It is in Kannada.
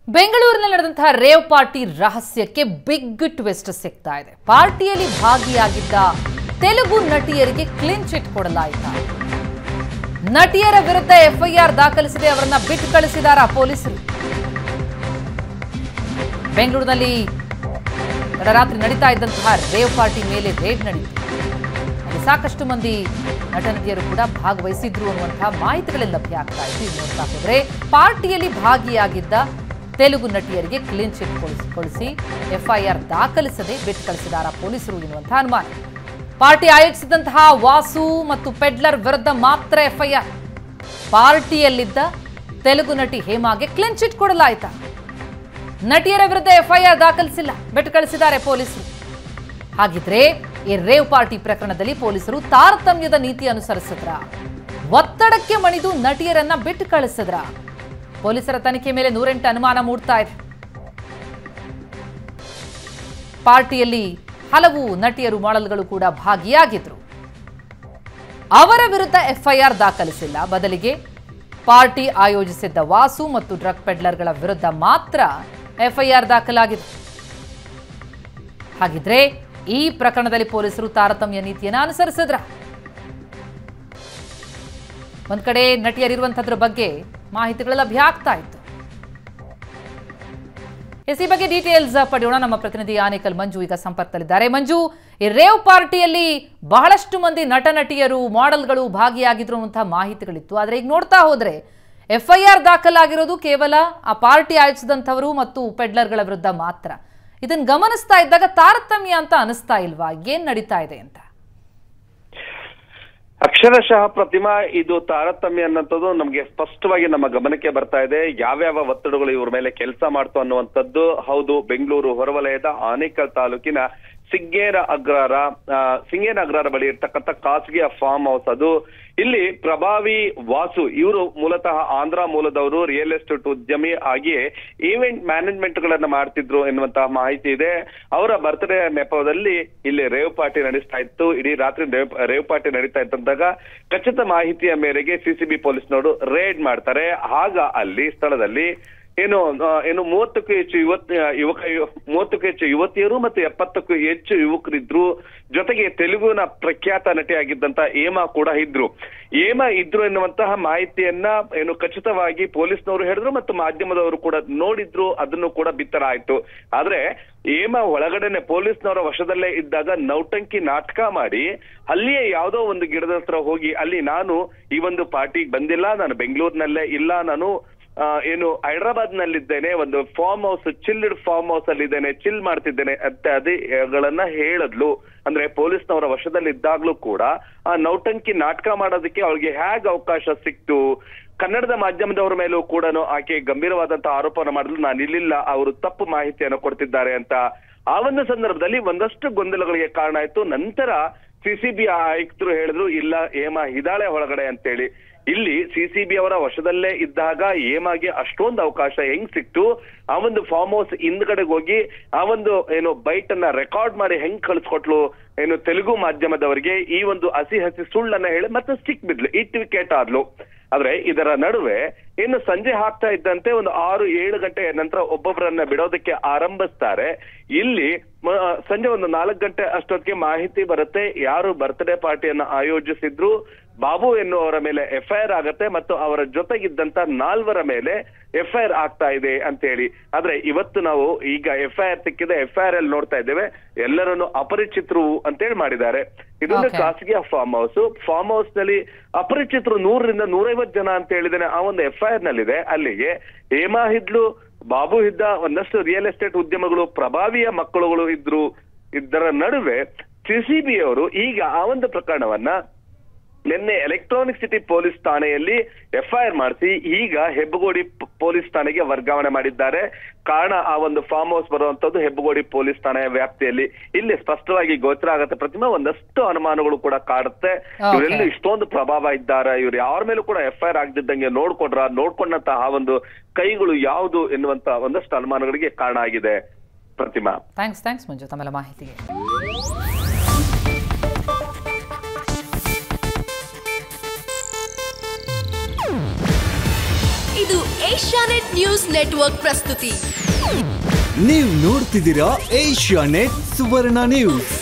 ಬೆಂಗಳೂರಿನಲ್ಲಿ ನಡೆದಂತಹ ರೇವ್ ಪಾರ್ಟಿ ರಹಸ್ಯಕ್ಕೆ ಬಿಗ್ ಟ್ವಿಸ್ಟ್ ಸಿಗ್ತಾ ಇದೆ ಪಾರ್ಟಿಯಲ್ಲಿ ಭಾಗಿಯಾಗಿದ್ದ ತೆಲುಗು ನಟಿಯರಿಗೆ ಕ್ಲೀನ್ ಚಿಟ್ ಕೊಡಲಾಯಿತ ನಟಿಯರ ವಿರುದ್ಧ ಎಫ್ಐಆರ್ ದಾಖಲಿಸದೆ ಅವರನ್ನ ಬಿಟ್ಟು ಕಳಿಸಿದಾರ ಪೊಲೀಸರು ಬೆಂಗಳೂರಿನಲ್ಲಿ ತಡರಾತ್ರಿ ನಡೀತಾ ಇದ್ದಂತಹ ರೇವ್ ಪಾರ್ಟಿ ಮೇಲೆ ರೇಡ್ ನಡೆಯಿತು ಅಲ್ಲಿ ಸಾಕಷ್ಟು ಮಂದಿ ನಟ ನಟಿಯರು ಕೂಡ ಭಾಗವಹಿಸಿದ್ರು ಅನ್ನುವಂತಹ ಮಾಹಿತಿಗಳೆಲ್ಲ ಲಭ್ಯ ಆಗ್ತಾ ಇತ್ತು ಇದು ನೋಡ್ತಾ ಹೋದ್ರೆ ಪಾರ್ಟಿಯಲ್ಲಿ ಭಾಗಿಯಾಗಿದ್ದ ತೆಲುಗು ನಟಿಯರಿಗೆ ಕ್ಲೀನ್ ಚಿಟ್ ಕೊಡಿಸಿ ಎಫ್ಐಆರ್ ದಾಖಲಿಸದೆ ಬಿಟ್ಟು ಕಳಿಸಿದಾರ ಪೊಲೀಸರು ಎನ್ನುವಂತಹ ಅನುಮಾನ ಪಾರ್ಟಿ ಆಯೋಜಿಸಿದಂತಹ ವಾಸು ಮತ್ತು ಪೆಡ್ಲರ್ ವಿರುದ್ಧ ಮಾತ್ರ ಎಫ್ಐಆರ್ ಪಾರ್ಟಿಯಲ್ಲಿದ್ದ ತೆಲುಗು ನಟಿ ಹೇಮಾಗೆ ಕ್ಲೀನ್ ಚಿಟ್ ಕೊಡಲಾಯಿತಾ ನಟಿಯರ ವಿರುದ್ಧ ಎಫ್ಐಆರ್ ದಾಖಲಿಸಿಲ್ಲ ಬಿಟ್ಟು ಕಳಿಸಿದ್ದಾರೆ ಪೊಲೀಸರು ಹಾಗಿದ್ರೆ ಈ ರೇವ್ ಪಾರ್ಟಿ ಪ್ರಕರಣದಲ್ಲಿ ಪೊಲೀಸರು ತಾರತಮ್ಯದ ನೀತಿ ಅನುಸರಿಸಿದ್ರ ಒತ್ತಡಕ್ಕೆ ಮಣಿದು ನಟಿಯರನ್ನ ಬಿಟ್ಟು ಕಳಿಸಿದ್ರ ಪೊಲೀಸರ ತನಿಖೆ ಮೇಲೆ ನೂರೆಂಟು ಅನುಮಾನ ಮೂಡ್ತಾ ಇದೆ ಪಾರ್ಟಿಯಲ್ಲಿ ಹಲವು ನಟಿಯರು ಮಾಡೆಲ್ಗಳು ಕೂಡ ಭಾಗಿಯಾಗಿದ್ರು ಅವರ ವಿರುದ್ಧ ಎಫ್ಐಆರ್ ದಾಖಲಿಸಿಲ್ಲ ಬದಲಿಗೆ ಪಾರ್ಟಿ ಆಯೋಜಿಸಿದ್ದ ವಾಸು ಮತ್ತು ಡ್ರಗ್ ಪೆಡ್ಲರ್ಗಳ ವಿರುದ್ಧ ಮಾತ್ರ ಎಫ್ಐಆರ್ ದಾಖಲಾಗಿದೆ ಹಾಗಿದ್ರೆ ಈ ಪ್ರಕರಣದಲ್ಲಿ ಪೊಲೀಸರು ತಾರತಮ್ಯ ನೀತಿಯನ್ನು ಅನುಸರಿಸಿದ್ರ ಒಂದ್ ಕಡೆ ನಟಿಯರಿರುವಂತದ್ರ ಬಗ್ಗೆ ಮಾಹಿತಿಗಳು ಲಭ್ಯ ಆಗ್ತಾ ಇತ್ತು ಎಸ್ ಈ ಬಗ್ಗೆ ಡೀಟೇಲ್ಸ್ ಪಡೆಯೋಣ ನಮ್ಮ ಪ್ರತಿನಿಧಿ ಆನೇಕಲ್ ಮಂಜು ಈಗ ಸಂಪರ್ಕದಲ್ಲಿದ್ದಾರೆ ಮಂಜು ಈ ರೇವ್ ಪಾರ್ಟಿಯಲ್ಲಿ ಬಹಳಷ್ಟು ಮಂದಿ ನಟ ನಟಿಯರು ಮಾಡೆಲ್ಗಳು ಭಾಗಿಯಾಗಿದ್ರು ಅನ್ನುವಂತಹ ಮಾಹಿತಿಗಳಿತ್ತು ಆದ್ರೆ ಈಗ ನೋಡ್ತಾ ಹೋದ್ರೆ ಎಫ್ಐಆರ್ ದಾಖಲಾಗಿರೋದು ಕೇವಲ ಆ ಪಾರ್ಟಿ ಆಯೋಜಿಸಿದಂಥವರು ಮತ್ತು ಪೆಡ್ಲರ್ಗಳ ವಿರುದ್ಧ ಮಾತ್ರ ಇದನ್ನ ಗಮನಿಸ್ತಾ ಇದ್ದಾಗ ತಾರತಮ್ಯ ಅಂತ ಅನಿಸ್ತಾ ಇಲ್ವಾ ಏನ್ ನಡೀತಾ ಇದೆ ಅಂತ ಅಕ್ಷರಶಃ ಪ್ರತಿಮಾ ಇದು ತಾರತಮ್ಯ ಅನ್ನೋಂಥದ್ದು ನಮ್ಗೆ ಸ್ಪಷ್ಟವಾಗಿ ನಮ್ಮ ಗಮನಕ್ಕೆ ಬರ್ತಾ ಇದೆ ಯಾವ್ಯಾವ ಒತ್ತಡಗಳು ಇವ್ರ ಮೇಲೆ ಕೆಲಸ ಮಾಡ್ತು ಅನ್ನುವಂಥದ್ದು ಹೌದು ಬೆಂಗಳೂರು ಹೊರವಲಯದ ಆನೇಕಲ್ ತಾಲೂಕಿನ ಸಿಂಗೇರ ಅಗ್ರಹಾರ ಆ, ಸಿಂಗೇರ ಅಗ್ರಹಾರ ಬಳಿ ಇರ್ತಕ್ಕಂಥ ಖಾಸಗಿಯ ಫಾರ್ಮ್ ಹೌಸ್ ಅದು ಇಲ್ಲಿ ಪ್ರಭಾವಿ ವಾಸು ಇವರು ಮೂಲತಃ ಆಂಧ್ರ ಮೂಲದವರು ರಿಯಲ್ ಎಸ್ಟೇಟ್ ಉದ್ಯಮಿ ಹಾಗೆಯೇ ಈವೆಂಟ್ ಮ್ಯಾನೇಜ್ಮೆಂಟ್ ಗಳನ್ನ ಮಾಡ್ತಿದ್ರು ಎನ್ನುವಂತಹ ಮಾಹಿತಿ ಇದೆ ಅವರ ಬರ್ತ್ಡೇ ನೆಪದಲ್ಲಿ ಇಲ್ಲಿ ರೇವ್ ಪಾರ್ಟಿ ನಡೆಸ್ತಾ ಇತ್ತು ಇಡೀ ರಾತ್ರಿ ರೇವ್ ರೇವ್ ಪಾರ್ಟಿ ನಡೀತಾ ಇದ್ದಂದಾಗ ಖಚಿತ ಮಾಹಿತಿಯ ಮೇರೆಗೆ ಸಿಸಿಬಿ ಪೊಲೀಸ್ನವರು ರೇಡ್ ಮಾಡ್ತಾರೆ ಆಗ ಅಲ್ಲಿ ಸ್ಥಳದಲ್ಲಿ ಏನು ಆ, ಏನು ಮೂವತ್ತಕ್ಕೂ ಹೆಚ್ಚು ಯುವತ್ ಯುವಕ ಯು- ಮೂವತ್ತಕ್ಕೂ ಹೆಚ್ಚು ಯುವತಿಯರು ಮತ್ತು ಎಪ್ಪತ್ತಕ್ಕೂ ಹೆಚ್ಚು ಯುವಕರಿದ್ರು ಜೊತೆಗೆ ತೆಲುಗುನ ಪ್ರಖ್ಯಾತ ನಟಿಯಾಗಿದ್ದಂತ ಹೇಮಾ ಕೂಡ ಇದ್ರು ಹೇಮಾ ಇದ್ರು ಎನ್ನುವಂತಹ ಮಾಹಿತಿಯನ್ನ ಏನು ಖಚಿತವಾಗಿ ಪೊಲೀಸ್ನವರು ಹೇಳಿದ್ರು ಮತ್ತು ಮಾಧ್ಯಮದವರು ಕೂಡ ನೋಡಿದ್ರು ಅದನ್ನು ಕೂಡ ಬಿತ್ತರ ಆಯ್ತು ಆದ್ರೆ ಹೇಮಾ ಒಳಗಡೆನೆ ಪೊಲೀಸ್ನವರ ವಶದಲ್ಲೇ ಇದ್ದಾಗ ನೌಟಂಕಿ ನಾಟಕ ಮಾಡಿ ಅಲ್ಲಿಯೇ ಯಾವುದೋ ಒಂದು ಗಿಡದ ಹತ್ರ ಹೋಗಿ ಅಲ್ಲಿ ನಾನು ಈ ಒಂದು ಪಾರ್ಟಿಗೆ ಬಂದಿಲ್ಲ ನಾನು ಬೆಂಗಳೂರಿನಲ್ಲೇ ಇಲ್ಲ ನಾನು ಆ, ಏನು ಹೈದರಾಬಾದ್ ನಲ್ಲಿದ್ದೇನೆ ಒಂದು farm house chilled farm house ಅಲ್ಲಿ ಇದ್ದೇನೆ ಚಿಲ್ ಮಾಡ್ತಿದ್ದೇನೆ ಅಂತ ಅದೇಗಳನ್ನ ಹೇಳದ್ಲು ಅಂದ್ರೆ ಪೊಲೀಸ್ನವರ ವಶದಲ್ಲಿ ಇದ್ದಾಗ್ಲೂ ಕೂಡ ಆ ನೌಟಂಕಿ ನಾಟಕ ಮಾಡೋದಕ್ಕೆ ಅವಳಿಗೆ ಹೇಗ್ ಅವಕಾಶ ಸಿಕ್ತು ಕನ್ನಡದ ಮಾಧ್ಯಮದವರ ಮೇಲೂ ಕೂಡ ಆಕೆ ಗಂಭೀರವಾದಂತಹ ಆರೋಪವನ್ನು ಮಾಡಿದ್ಲು ನಾನು ಇಲ್ಲಿಲ್ಲ ಅವರು ತಪ್ಪು ಮಾಹಿತಿಯನ್ನು ಕೊಡ್ತಿದ್ದಾರೆ ಅಂತ ಆ ಒಂದು ಸಂದರ್ಭದಲ್ಲಿ ಒಂದಷ್ಟು ಗೊಂದಲಗಳಿಗೆ ಕಾರಣ ಆಯ್ತು ನಂತರ ಸಿಸಿಬಿ ಆಯುಕ್ತರು ಹೇಳಿದ್ರು ಇಲ್ಲ ಹೇಮಾ ಇದಾಳೆ ಒಳಗಡೆ ಅಂತೇಳಿ ಇಲ್ಲಿ ಸಿಸಿಬಿ ಅವರ ವಶದಲ್ಲೇ ಇದ್ದಾಗ ಹೇಮಾಗೆ ಅಷ್ಟೊಂದು ಅವಕಾಶ ಹೆಂಗ್ ಸಿಕ್ತು ಆ ಒಂದು ಫಾರ್ಮ್ ಹೌಸ್ ಹಿಂದ್ಗಡೆಗೆ ಹೋಗಿ ಆ ಒಂದು ಏನು ಬೈಟ್ ಅನ್ನ ರೆಕಾರ್ಡ್ ಮಾಡಿ ಹೆಂಗ್ ಕಳಿಸ್ಕೊಟ್ಲು ಏನು ತೆಲುಗು ಮಾಧ್ಯಮದವರಿಗೆ ಈ ಒಂದು ಹಸಿ ಹಸಿ ಸುಳ್ಳನ್ನ ಹೇಳಿ ಮತ್ತೆ ಸಿಕ್ ಬಿದ್ಲು ಇಟ್ ವಿಕೆಟ್ ಆದ್ಲು ಆದ್ರೆ ಇದರ ನಡುವೆ ಇನ್ನು ಸಂಜೆ ಆಗ್ತಾ ಇದ್ದಂತೆ ಒಂದು ಆರು ಏಳು ಗಂಟೆ ನಂತರ ಒಬ್ಬೊಬ್ಬರನ್ನ ಬಿಡೋದಕ್ಕೆ ಆರಂಭಿಸ್ತಾರೆ ಇಲ್ಲಿ ಮ- ಸಂಜೆ ಒಂದು ನಾಲ್ಕು ಗಂಟೆ ಅಷ್ಟೊತ್ತಿಗೆ ಮಾಹಿತಿ ಬರುತ್ತೆ ಯಾರು ಬರ್ತ್ಡೇ ಪಾರ್ಟಿಯನ್ನ ಆಯೋಜಿಸಿದ್ರು ಬಾಬು ಎನ್ನುವರ ಮೇಲೆ ಎಫ್ಐಆರ್ ಆಗತ್ತೆ ಮತ್ತು ಅವರ ಜೊತೆಗಿದ್ದಂತ ನಾಲ್ವರ ಮೇಲೆ ಎಫ್ಐಆರ್ ಆಗ್ತಾ ಇದೆ ಅಂತ ಹೇಳಿ ಆದ್ರೆ ಇವತ್ತು ನಾವು ಈಗ ಎಫ್ಐಆರ್ ಸಿಕ್ಕಿದೆ ಎಫ್ಐಆರ್ ಅಲ್ಲಿ ನೋಡ್ತಾ ಇದ್ದೇವೆ ಎಲ್ಲರನ್ನು ಅಪರಿಚಿತರು ಅಂತೇಳಿ ಮಾಡಿದ್ದಾರೆ ಇದೊಂದು Okay. ಖಾಸಗಿಯ ಫಾರ್ಮ್ ಹೌಸ್ ಫಾರ್ಮ್ ಹೌಸ್ ನಲ್ಲಿ ಅಪರಿಚಿತರು ನೂರರಿಂದ ನೂರೈವತ್ತು ಜನ ಅಂತ ಹೇಳಿದ್ದೇನೆ ಆ ಒಂದು ಎಫ್ಐಆರ್ ನಲ್ಲಿದೆ ಅಲ್ಲಿಗೆ ಹೇಮಾ ಹಿದ್ಲು ಬಾಬು ಇದ್ದ ಒಂದಷ್ಟು ರಿಯಲ್ ಎಸ್ಟೇಟ್ ಉದ್ಯಮಗಳು ಪ್ರಭಾವಿಯ ಮಕ್ಕಳುಗಳು ಇದ್ರು ಇದರ ನಡುವೆ ಸಿಸಿಬಿ ಅವರು ಈಗ ಆ ಒಂದು ಪ್ರಕರಣವನ್ನ ನಿನ್ನೆ ಎಲೆಕ್ಟ್ರಾನಿಕ್ ಸಿಟಿ ಪೊಲೀಸ್ ಠಾಣೆಯಲ್ಲಿ ಎಫ್ಐಆರ್ ಮಾಡಿಸಿ ಈಗ ಹೆಬ್ಬಗೋಡಿ ಪ್- ಪೊಲೀಸ್ ಠಾಣೆಗೆ ವರ್ಗಾವಣೆ ಮಾಡಿದ್ದಾರೆ ಕಾರಣ ಆ ಒಂದು ಫಾರ್ಮ್ ಹೌಸ್ ಬರುವಂತದ್ದು ಹೆಬ್ಬಗೋಡಿ ಪೊಲೀಸ್ ಠಾಣೆಯ ವ್ಯಾಪ್ತಿಯಲ್ಲಿ ಇಲ್ಲಿ ಸ್ಪಷ್ಟವಾಗಿ ಗೋಚರ ಆಗತ್ತೆ ಪ್ರತಿಮಾ ಒಂದಷ್ಟು ಅನುಮಾನಗಳು ಕೂಡ ಕಾಡುತ್ತೆ Okay. ಇವರೆಲ್ಲ ಇಷ್ಟೊಂದು ಪ್ರಭಾವ ಇದ್ದಾರೆ ಇವ್ರು ಯಾರ ಮೇಲೂ ಕೂಡ ಎಫ್ಐಆರ್ ಆಗದಿದ್ದಂಗೆ ನೋಡ್ಕೊಂಡ್ರ ನೋಡ್ಕೊಂಡಂತಹ ಆ ಒಂದು ಕೈಗಳು ಯಾವುದು ಎನ್ನುವಂತ ಒಂದಷ್ಟು ಅನುಮಾನಗಳಿಗೆ ಕಾರಣ ಆಗಿದೆ ಪ್ರತಿಮಾ ಥ್ಯಾಂಕ್ಸ್ ಥ್ಯಾಂಕ್ಸ್ ಮಂಜು ತಮ್ಮೆಲ್ಲ ಮಾಹಿತಿಗೆ ಇದು ಏಷ್ಯಾನೆಟ್ ನ್ಯೂಸ್ ನೆಟ್ವರ್ಕ್ ಪ್ರಸ್ತುತಿ ನೀವು ನೋಡ್ತಿದ್ದೀರಾ ಏಷ್ಯಾ ನೆಟ್ ಸುವರ್ಣ ನ್ಯೂಸ್